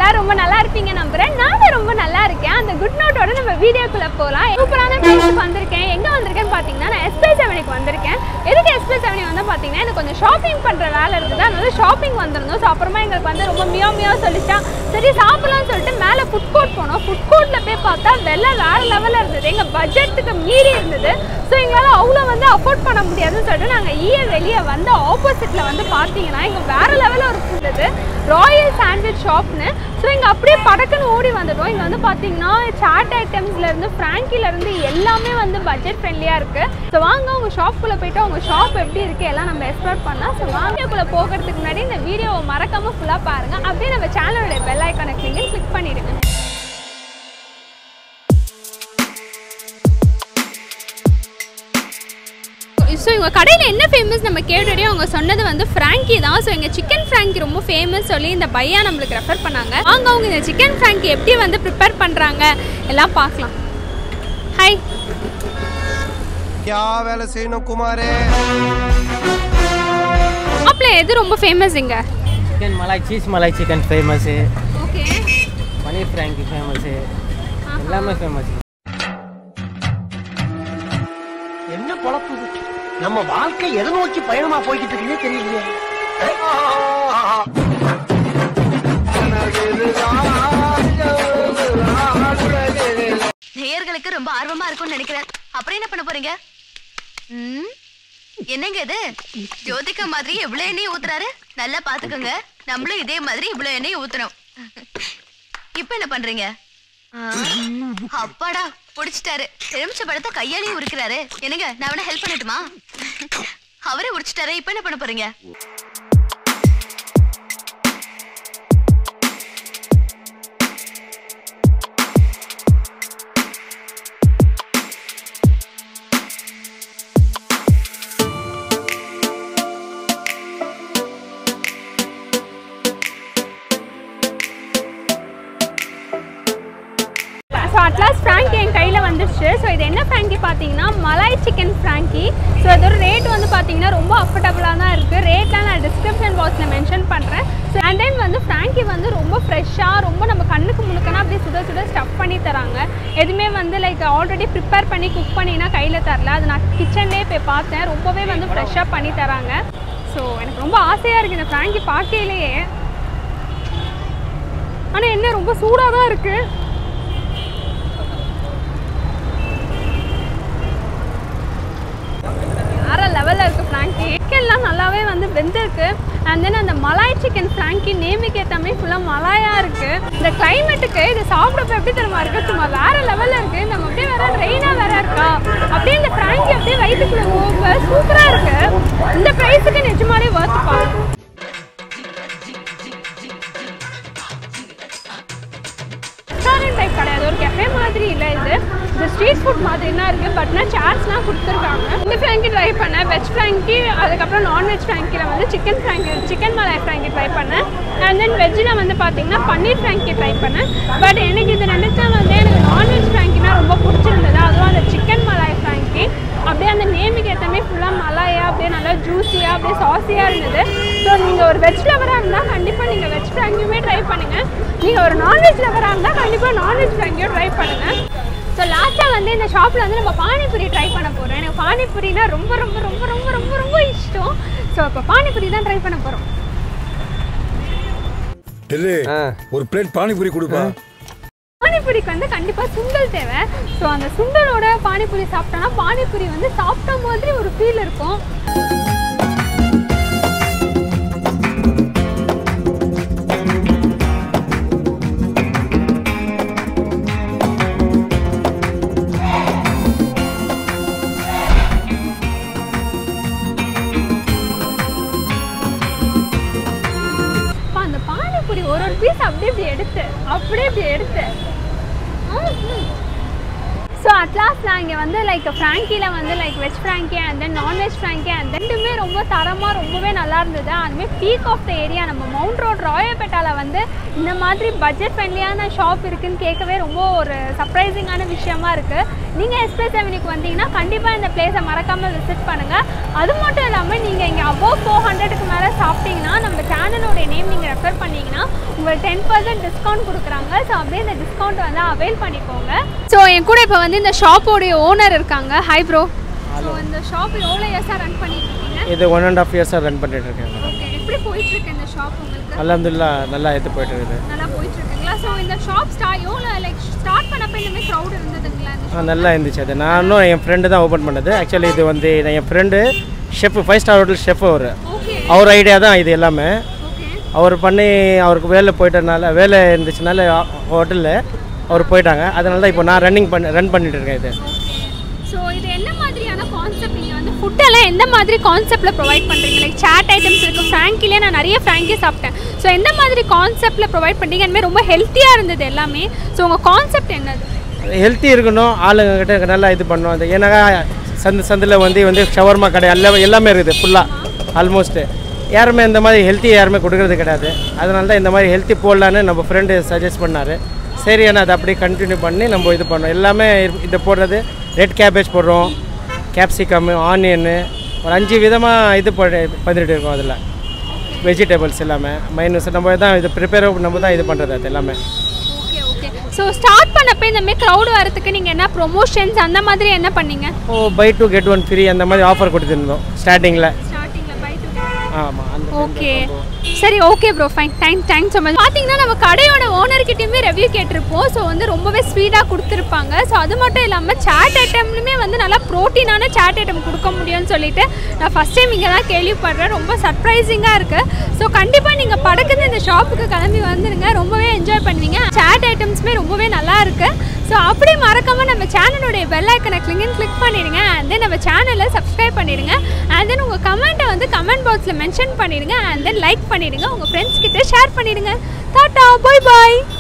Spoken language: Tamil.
எல்லாரும் ரொம்ப நல்லா இருப்பீங்க நம்புறேன் நானும் ரொம்ப நல்லா இருக்கேன் அந்த குட் நோட்டோட நம்ம வீடியோக்குள்ள போகலாம் சூப்பரான பிளேஸுக்கு வந்திருக்கேன் எங்க வந்திருக்கேன்னு பார்த்தீங்கன்னா நான் எஸ்பி செவனிக்கு வந்திருக்கேன் எதுக்கு எஸ்பி செவனி வந்து பார்த்தீங்கன்னா எனக்கு கொஞ்சம் ஷாப்பிங் பண்ற வேலை இருந்தது அதனால ஷாப்பிங் வந்திருந்தோம் ஸோ அப்புறமா எங்களுக்கு வந்து ரொம்ப மியோ மியோ சொல்லிச்சா சரி சாப்பிடலாம்னு சொல்லிட்டு மேலே ஃபுட் கோர்ட் போனோம் ஃபுட் கோர்ட்ல போய் பார்த்தா விலை வேற லெவலில் இருந்தது எங்க பட்ஜெட்டுக்கு மீறி இருந்தது ஸோ எங்களால் அவ்வளோ வந்து அஃபோர்ட் பண்ண முடியாதுன்னு சொல்லிட்டு நாங்கள் ஈய வெளியே வந்து ஆப்போசிட்ல வந்து பார்த்தீங்கன்னா இங்கே வேற லெவலில் ஒரு இருந்தது ராயல் சாண்ட்விச் ஷாப்னு ஸோ இங்கே அப்படியே படக்குன்னு ஓடி வந்துட்டோம் இங்கே வந்து பார்த்தீங்கன்னா சாட் ஐட்டம்ஸ்லேருந்து ஃப்ராங்கிலேருந்து எல்லாமே வந்து பட்ஜெட் ஃப்ரெண்ட்லியாக இருக்குது ஸோ வாங்க உங்கள் ஷாப்புக்குள்ளே போயிட்டு உங்கள் ஷாப் எப்படி இருக்குது எல்லாம் நம்ம எக்ஸ்ப்ளோர் பண்ணலாம் ஸோ வாங்கக்குள்ளே போகிறதுக்கு முன்னாடி இந்த வீடியோவை மறக்காமல் ஃபுல்லாக பாருங்கள் அப்படியே நம்ம சேனலோட பெல் ஐக்கானை கிளிக் கிளிக் பண்ணிடுங்க ஸோ எங்கள் கடையில் என்ன ஃபேமஸ் நம்ம கேட்டுட்டே அவங்க சொன்னது வந்து ஃப்ராங்கி தான் ஸோ எங்கள் சிக்கன் ஃப்ராங்கி ரொம்ப ஃபேமஸ் சொல்லி இந்த பையா நம்மளுக்கு ரெஃபர் பண்ணாங்க வாங்க அவங்க இந்த சிக்கன் ஃப்ராங்கி எப்படி வந்து ப்ரிப்பேர் பண்ணுறாங்க எல்லாம் பார்க்கலாம் ஹாய் क्या வேலை செய்யணும் குமாரே மாப்பிள்ள எது ரொம்ப ஃபேமஸ் இங்கே chicken malai cheese malai chicken famous okay paneer frankie famous எல்லாமே ஃபேமஸ் என்ன பொழப்பு இது? நம்ம வாழ்க்கை எதை நோக்கி பயணமா போய்கிட்டு இருக்குன்னே தெரியலையே நேயர்களுக்கு ரொம்ப ஆர்வமா இருக்கும்னு நினைக்கிறேன் அப்புறம் என்ன பண்ண போறீங்க ம், என்னங்க இது ஜோதிகா மாதிரி இவ்வளவு எண்ணெய் ஊத்துறாரு நல்லா பாத்துக்கோங்க நம்மளும் இதே மாதிரி இவ்வளவு எண்ணெய் ஊத்துறோம் இப்ப என்ன பண்றீங்க ஆ, அப்பாடா புடிச்சிட்டாரு எலுமிச்ச பழத்தை கையாலேயே உரிக்கிறாரு என்னங்க நான் வேணா ஹெல்ப் பண்ணட்டுமா அவரே உடிச்சிட்டாரு இப்ப என்ன பண்ண போறீங்க ஸோ அட்லாஸ் ஃப்ராங்கி என் கையில் வந்துருச்சு ஸோ இது என்ன ஃப்ராங்கி பார்த்தீங்கன்னா மலாய் சிக்கன் ஃப்ராங்கி ஸோ இதோட ரேட் வந்து பார்த்தீங்கன்னா ரொம்ப அஃபோர்டபுளாக தான் இருக்குது ரேட்லாம் நான் டிஸ்கிரிப்ஷன் பாக்ஸில் மென்ஷன் பண்ணுறேன் ஸோ அண்ட் தென் வந்து ஃப்ராங்கி வந்து ரொம்ப ஃப்ரெஷ்ஷாக ரொம்ப நம்ம கண்ணுக்கு முழுக்கனா அப்படியே சுட சுட ஸ்டஃப் பண்ணி தராங்க எதுவுமே வந்து லைக் ஆல்ரெடி ப்ரிப்பேர் பண்ணி குக் பண்ணினா கையில் தரல அது நான் கிச்சன்லேயே போய் பார்த்தேன் ரொம்பவே வந்து ஃப்ரெஷ்ஷாக பண்ணி தராங்க ஸோ எனக்கு ரொம்ப ஆசையாக இருக்குது இந்த ஃப்ராங்கி பார்க்கையிலேயே ஆனால் என்ன ரொம்ப சூடாக தான் இருக்குது வேற லெவலில் இருக்குது ஃப்ராங்கி சிக்கன்லாம் நல்லாவே வந்து வெந்திருக்கு அண்ட் தென் அந்த மலாய் சிக்கன் ஃப்ராங்கி நேமுக்கு ஏற்ற மாதிரி ஃபுல்லாக மலாயாக இருக்குது இந்த கிளைமேட்டுக்கு இது சாப்பிட்றப்ப எப்படி தெரியுமா இருக்குது சும்மா வேற லெவலில் இருக்குது நம்ம அப்படியே வேற ரெயினாக வேற இருக்கா அப்படியே இந்த ஃப்ராங்கி அப்படியே வயிற்றுக்குள்ள போக சூப்பராக இருக்குது இந்த ப்ரைஸுக்கு நிஜமாலே ஒர்த்துப்பா ரெஸ்டாரண்ட் டைப் கிடையாது ஒரு கெஃபே மாதிரி இல்லை இது இது ஸ்ட்ரீட் ஃபுட் மாதிரி தான் இருக்குது பட்னா சேர்ஸ்லாம் கொடுத்துருக்காங்க இந்த ஃப்ராங்கி ட்ரை பண்ணேன் வெஜ் ஃப்ராங்கி அதுக்கப்புறம் நான்வெஜ் ஃப்ராங்கியில் வந்து chicken frankie chicken malai frankie try பண்ணேன் அண்ட் தென் வெஜ்ஜில் வந்து பார்த்தீங்கன்னா பன்னீர் ஃப்ராங்கி ட்ரை பண்ணேன் பட் எனக்கு இது நினச்சா வந்து எனக்கு நான்வெஜ் ஃப்ராங்கினா ரொம்ப பிடிச்சிருந்தது அதுவும் அந்த சிக்கன் மலாய் ஃப்ராங்கி அப்படியே அந்த நேமுக்கு ஏற்றமே ஃபுல்லாக மலாயா அப்படியே நல்லா ஜூஸியாக அப்படியே சாஸியாக இருந்தது ஸோ நீங்கள் ஒரு வெஜ் லவராக இருந்தால் கண்டிப்பாக நீங்கள் வெஜ் ஃப்ராங்கியுமே ட்ரை பண்ணுங்கள் நீங்கள் ஒரு நான்வெஜ் லவராக இருந்தால் கண்டிப்பாக நான்வெஜ் ஃப்ராங்கியும் ட்ரை பண்ணுங்கள் ஸோ லாஸ்ட்டாக வந்து இந்த ஷாப்பில் வந்து நம்ம பானிபூரி ட்ரை பண்ண போகிறோம் எனக்கு பானிபூரினா ரொம்ப ரொம்ப ரொம்ப ரொம்ப ரொம்ப ரொம்ப இஷ்டம் ஸோ இப்போ பானிபூரி தான் ட்ரை பண்ண போகிறோம் டெல்லி ஒரு பிளேட் பானிபூரி கொடுப்பா பானிபூரிக்கு வந்து கண்டிப்பாக சுண்டல் தேவை ஸோ அந்த சுண்டலோட பானிபூரி சாப்பிட்டோன்னா பானிபூரி வந்து சாப்பிட்ட மாதிரி ஒரு ஃபீல் இருக்கும் அப்பா, அந்த பானிபூரி ஒரு ஒரு பீஸ் அப்படியே இப்படி எடுத்து அப்படியே இப்படி எடுத்து ஸோ அட்லாஸ்ட் நான் இங்கே வந்து லைக் ஃப்ராங்கியில் வந்து like veg frankie and then non veg frankie and ரெண்டுமே ரொம்ப தரமாக ரொம்பவே நல்லா இருந்தது அதுமாதிரி பீக் ஆஃப் த ஏரியா நம்ம மவுண்ட் ரோட் ராயப்பேட்டாவில் வந்து இந்த மாதிரி பட்ஜெட் ஃப்ரெண்ட்லியான ஷாப் இருக்குன்னு கேட்கவே ரொம்ப ஒரு சர்ப்ரைசிங்கான விஷயமா இருக்குது நீங்கள் எஸ்பிஎஸ் அவெனிக்கு வந்தீங்கன்னா கண்டிப்பாக இந்த பிளேஸை மறக்காமல் விசிட் பண்ணுங்கள் அது மட்டும் இல்லாமல் நீங்கள் இங்கே அபோவ் ஃபோர் ஹண்ட்ரடுக்கு மேலே சாப்பிட்டீங்கன்னா நம்ம சேனலோடைய நேம் நீங்கள் ரெஃபர் பண்ணீங்கன்னா உங்களுக்கு டென் பர்சன்ட் டிஸ்கவுண்ட் கொடுக்குறாங்க ஸோ அப்படியே இந்த டிஸ்கவுண்ட் வந்து அவைல் பண்ணிக்கோங்க ஸோ என் கூட இப்போ வந்து இந்த ஷாப்போடைய ஓனர் இருக்காங்க ஹை ப்ரோ ஸோ இந்த ஷாப் எவ்வளோ இயர்ஸாக ரன் பண்ணிட்டு இருக்கீங்க இது ஒன் அண்ட் ஆஃப் இயர்ஸாக ரன் பண்ணிட்டு இருக்கேன் ஓகே எப்படி போயிட்டு இருக்கு இந்த ஷாப் உங்களுக்கு அலமதுல்லா நல்லா எடுத்து போயிட்டு இருக்குது நல்லா போயிட்டு இருக்குங்களா ஸோ இந்த ஷாப் ஸ்டா எவ்வளோ லைக் ஸ்டார்ட் பண்ணப்ப இந்த மாதிரி க்ரௌட் இருந்ததுங்களா இந்த ஆ, நல்லா இருந்துச்சு அது நானும் என் ஃப்ரெண்டு தான் ஓப்பன் பண்ணது ஆக்சுவலி இது வந்து நான் என் friend chef five star hotel chef அவர் ஓகே அவர் ஐடியா தான் இது எல்லாமே ஓகே அவர் பண்ணி அவருக்கு வேலை போயிட்டனால வேலை இருந்துச்சுனால ஹோட்டலில் அவர் போயிட்டாங்க அதனால தான் இப்போ நான் ரன்னிங் பண்ணி ரன் பண்ணிட்டு இருக்கேன் இது ஓகே ஸோ இது என்ன மாதிரியான கான்செப்ட் நீங்கள் வந்து ஃபுட்டெல்லாம் எந்த மாதிரி கான்செப்டில் ப்ரொவைட் பண்ணுறீங்க லைக் சாட் ஐட்டம்ஸ் இருக்குது ஃப்ராங்கிலே நான் நிறைய ஃப்ராங்கி சாப்பிட்டேன் ஸோ எந்த மாதிரி கான்செப்டில் ப்ரொவைட் பண்ணுறீங்க அதுமாதிரி ரொம்ப ஹெல்த்தியாக இருந்தது எல்லாமே ஸோ உங்கள் கான்செப்ட் என்னது ஹெல்த்தி இருக்கணும் ஆளுங்க கிட்ட நல்லா இது பண்ணணும் அது ஏன்னா சந்து சந்தில் வந்து வந்து ஷவர்மா கடை எல்லாம் எல்லாமே இருக்குது ஃபுல்லாக ஆல்மோஸ்ட்டு யாருமே இந்த மாதிரி ஹெல்த்தி யாருமே கொடுக்கறது கிடையாது அதனால தான் இந்த மாதிரி ஹெல்த்தி போடலான்னு நம்ம ஃப்ரெண்டு சஜஸ்ட் பண்ணார் சரி ஆனால் அதை அப்படியே கண்டினியூ பண்ணி நம்ம இது பண்ணோம் எல்லாமே இது போடுறது ரெட் கேபேஜ் போடுறோம் கேப்சிகம் ஆனியனு ஒரு அஞ்சு விதமாக இது போட்டு பண்ணிட்டு இருக்கோம் அதில் வெஜிடபிள்ஸ் எல்லாமே மைனஸ் நம்ம தான் இது ப்ரிப்பேர் நம்ம தான் இது பண்ணுறது அது எல்லாமே ஓகே ஓகே ஸோ ஸ்டார்ட் பண்ணப்போ இந்த மாதிரி க்ரௌட் வரதுக்கு நீங்கள் என்ன ப்ரொமோஷன்ஸ் அந்த மாதிரி என்ன பண்ணீங்க oh buy two get one free அந்த மாதிரி ஆஃபர் கொடுத்துருந்தோம் ஸ்டார்டிங்கில் ஸ்டார்டிங்கில் பை டு ஆமாம் அந்த ஓகே சரி okay bro fine thank thanks so much பார்த்தீங்கன்னா நம்ம கடையோட ஓனர்கிட்டயுமே ரிவ்யூ கேட்டிருப்போம் ஸோ வந்து ரொம்பவே ஸ்வீட்டாக கொடுத்துருப்பாங்க ஸோ அது மட்டும் இல்லாமல் சாட் ஐட்டம்லுமே வந்து நல்லா ப்ரோட்டீனான சாட் ஐட்டம் கொடுக்க முடியும்னு சொல்லிட்டு நான் ஃபஸ்ட் டைம் இங்கே தான் கேள்விப்படுறேன் ரொம்ப சர்ப்ரைசிங்காக இருக்குது ஸோ கண்டிப்பாக நீங்கள் படக்குன்னு இந்த ஷாப்புக்கு கிளம்பி வந்துடுங்க ரொம்பவே என்ஜாய் பண்ணுவீங்க சாட் ஐட்டம்ஸுமே ரொம்பவே நல்லா இருக்குது ஸோ அப்படி மறக்காமல் நம்ம சேனலுடைய பெல் ஐக்கனை கிளிங்னு கிளிக் பண்ணிடுங்க அண்ட் தென் நம்ம சேனலை சப்ஸ்கிரைப் பண்ணிடுங்க அண்ட் தென் உங்கள் கமெண்ட்டை வந்து கமெண்ட் பாக்ஸில் மென்ஷன் பண்ணிடுங்க அண்ட் தென் லைக் பண்ணிடுங்க உங்கள் ஃப்ரெண்ட்ஸ் கிட்ட ஷேர் பண்ணிடுங்க டாட்டா பாய் பாய்